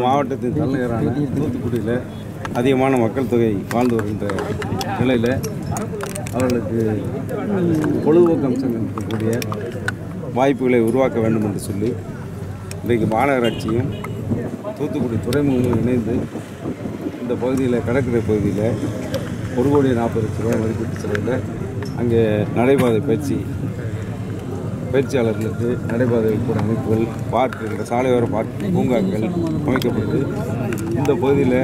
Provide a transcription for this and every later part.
மாவட்டத்தின் தலைநகரான தூத்துக்குடியில் அதிகமான மக்கள் தொகை வாழ்ந்து வருகின்ற நிலையில் அவர்களுக்கு பொழுதுபோக்கு அம்சங்கள் இருக்கக்கூடிய வாய்ப்புகளை உருவாக்க வேண்டும் என்று சொல்லி இன்றைக்கு மாநகராட்சியும் தூத்துக்குடி துறைமுகமும் இணைந்து இந்த பகுதியில் கடற்கரை பகுதியில் ஒரு கோடி நாற்பது லட்ச ரூபாய் மதிப்பீட்டு செலவில் அங்கே நடைபாதை பயிற்சி பயிற்சியாளர்களுக்கு நடைபாதை கூட அமைப்புகள் பார்க்குகள் சாலையோர பார்க் பூங்காக்கள் அமைக்கப்பட்டு இந்த பகுதியில்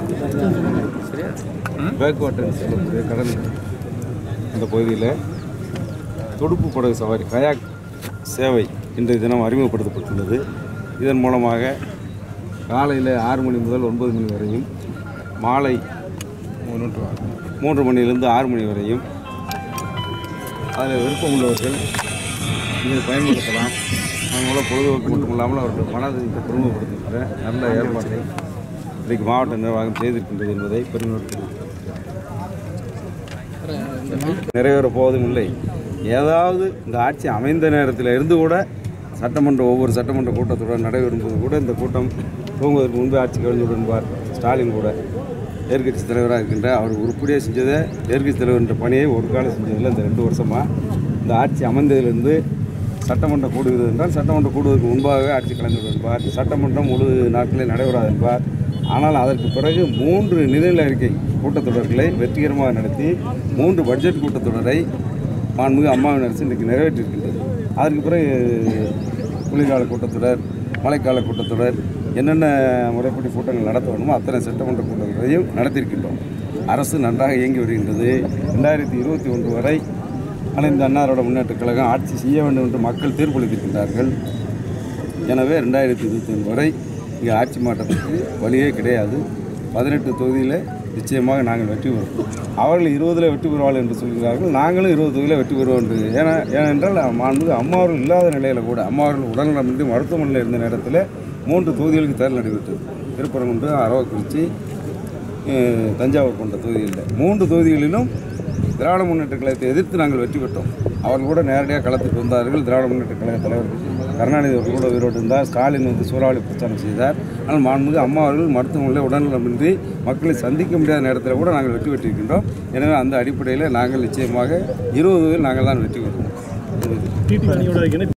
பேக் வாட்டர் சொல்லக்கூடிய கடல் இந்த பகுதியில் துடுப்பு படகு சவாரி கயாக் சேவை இன்றைய தினம் அறிமுகப்படுத்தப்பட்டுள்ளது இதன் மூலமாக காலையில் ஆறு மணி முதல் ஒன்பது மணி வரையும் மாலை மூன்று மூன்று மணியிலிருந்து ஆறு மணி வரையும் அதில் விருப்பம் உள்ளவர்கள் இதை பயன்படுத்தலாம் அதன் மூலம் பொழுதுபோக்கு மட்டுமில்லாமல் அவர்கள் மனதை குடும்பப்படுத்துகின்ற நல்ல ஏற்பாட்டை இன்றைக்கு மாவட்ட நிர்வாகம் செய்திருக்கின்றது என்பதை பெருமையோடு தெரிவித்துள்ளேன். நிறைவேறப் போவதும் இல்லை ஏதாவது இந்த ஆட்சி அமைந்த நேரத்தில் இருந்து கூட சட்டமன்ற ஒவ்வொரு சட்டமன்ற கூட்டத்துடன் நடைபெறும்போது கூட இந்த கூட்டம் துவங்குவதற்கு முன்பே ஆட்சி கவிழ்ந்து என்பார் ஸ்டாலின் கூட எதிர்க்கட்சி தலைவராக இருக்கின்ற அவர் உருப்படியாக செஞ்சதை எதிர்க்கட்சி தலைவர் என்ற பணியை ஒரு காலம் செஞ்சதில்லை இந்த ரெண்டு வருஷமாக இந்த ஆட்சி அமைந்ததிலிருந்து சட்டமன்றம் கூடுகிறது என்றால் சட்டமன்றம் கூடுவதற்கு முன்பாகவே ஆட்சி கலந்து என்பார் சட்டமன்றம் முழு நாட்களில் நடைபெறாது என்பார் ஆனால் அதற்கு பிறகு மூன்று நிதிநிலை அறிக்கை கூட்டத்தொடர்களை வெற்றிகரமாக நடத்தி மூன்று பட்ஜெட் கூட்டத்தொடரை மாண்புமிகு அம்மாவின் அரசு இன்றைக்கு நிறைவேற்றியிருக்கின்றது அதற்கு பிறகு குளிர்கால கூட்டத்தொடர் மழைக்கால கூட்டத்தொடர் என்னென்ன முறைப்படி கூட்டங்கள் நடத்த வேண்டுமோ அத்தனை சட்டமன்ற கூட்டங்களையும் நடத்தியிருக்கின்றோம் அரசு நன்றாக இயங்கி வருகின்றது ரெண்டாயிரத்தி இருபத்தி ஒன்று வரை அனைத்து அன்னாரோட முன்னேற்றக் கழகம் ஆட்சி செய்ய வேண்டும் என்று மக்கள் தீர்ப்பளித்திருக்கின்றார்கள் எனவே ரெண்டாயிரத்தி இருபத்தி ஒன்று வரை இங்கே ஆட்சி மாற்றத்துக்கு வழியே கிடையாது பதினெட்டு தொகுதியில் நிச்சயமாக நாங்கள் வெற்றி பெறுவோம் அவர்கள் இருபதில் வெற்றி பெறுவார்கள் என்று சொல்கிறார்கள் நாங்களும் இருபது தொகுதியில் வெற்றி பெறுவோம் என்று ஏன்னா ஏனென்றால் மாண்புமிகு அம்மா அவர்கள் இல்லாத நிலையில் கூட அம்மா அவர்கள் உடல்நலமின்றி மருத்துவமனையில் இருந்த நேரத்தில் மூன்று தொகுதிகளுக்கு தேர்தல் நடைபெற்றது திருப்பரங்குன்றம் அரவக்குறிச்சி அஹ், தஞ்சாவூர் போன்ற தொகுதிகளில் மூன்று தொகுதிகளிலும் திராவிட முன்னேற்ற கழகத்தை எதிர்த்து நாங்கள் வெற்றி பெற்றோம் அவர்கள் கூட நேரடியாக களத்துக்கு வந்தார்கள் திராவிட முன்னேற்ற கழக தலைவர் கருணாநிதி அவர்கள் கூட உயிரோடு இருந்தார் ஸ்டாலின் வந்து சூறாவளி பிரச்சாரம் செய்தார் ஆனால் மாண்புமிகு அம்மா அவர்கள் மருத்துவமனையில் உடல்நலமின்றி மக்களை சந்திக்க முடியாத நேரத்தில் கூட நாங்கள் வெற்றி பெற்றிருக்கின்றோம் எனவே அந்த அடிப்படையில் நாங்கள் நிச்சயமாக இருபது நாங்கள் தான் வெற்றி பெறுவோம் டிடி அணியோட இணை